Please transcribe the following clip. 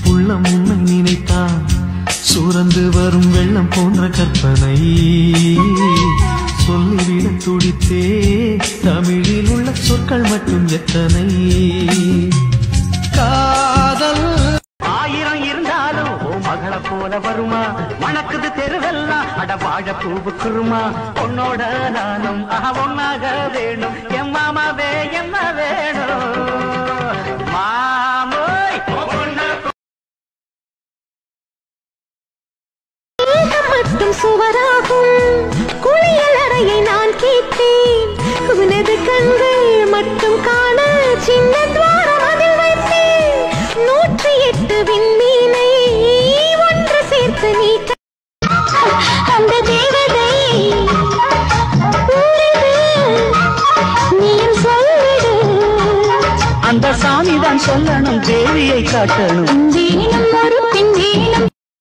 உள்ளம் உன்னை நினைத்தான் சுரந்து வரும் வெள்ளம் போன்ற கற்பனை சொல்லிவிட துடித்தே தமிழில் உள்ள சொற்கள் மட்டும் எத்தனை காதல் ஆயிரம் இருந்தாலும் ஓ மகள போல வருமா மணக்குது தெருவெல்லாம் அட வாழ பூவுக்குருமா உன்னோட நானும் ஆஹா ஒன்னாக வேணும் என் மாமாவே என்ன வேணும் மாமோய் பொண்ணு மேகம் மட்டும் சுவராகும் குளியல் அறையை நான் கேட்டேன் உனது கண்கள் மட்டும் காண சின்ன துவாரம் அதில் வைத்தேன் நூற்றி எட்டு விண்மீனை ஒன்று சேர்த்து நீட்ட அந்த தேவதை ஊருது. நீயும் சொல்லிடு அந்த சாமி தான் சொல்லணும் தேவியை காட்டணும் தேனோ